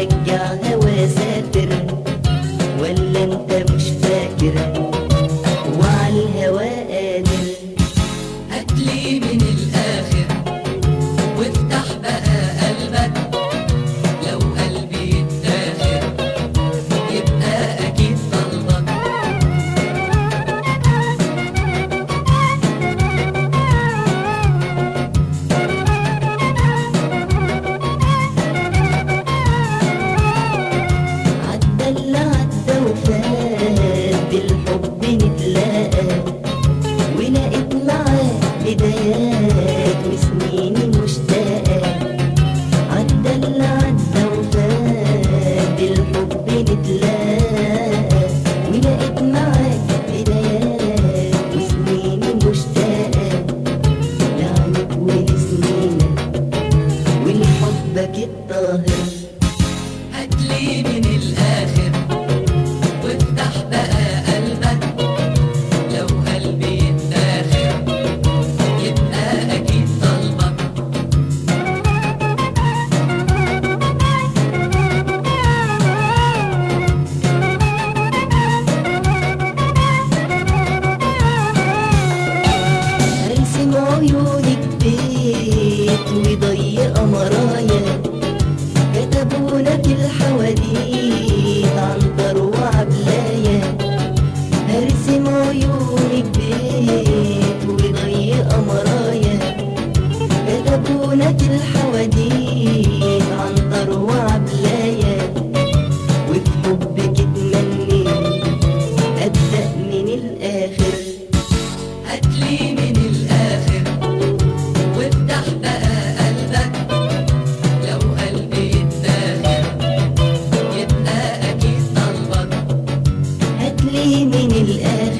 رجع هوا سافر ولا انت مش فاكر وعلى الهوا قادر هاتلي من الآخر وافتح بقى قلبك لو قلبي اتاخر يبقى أكيد طلبك عدى اللي عدى وفات بالحب نتلاقى ولقيت معاه بدايات وسنيني مشتاقة عدى اللي عدى وفات بالحب نتلاقى ولقيت معاه بدايات وسنيني مشتاقة لعنك ولسنينك ولحبك الطاهر هاتلي من الآخر وافتح بقى قلبك لو قلبي اتاخر يبقى أكيد طلبك ارسم عيونك بيت وضيق مرايا كتبونا في الحواديت عنتر وعبلايا ارسم عيونك بيت وضيق مرايا كتبونا في الحواديت عنتر وعبلايا وفي حبك اتمنيت ابدا من الاخر هاتلي من الآخر وافتح بقى قلبك لو قلبي اتاخر يبقى أكيد طلبك هاتلي من الآخر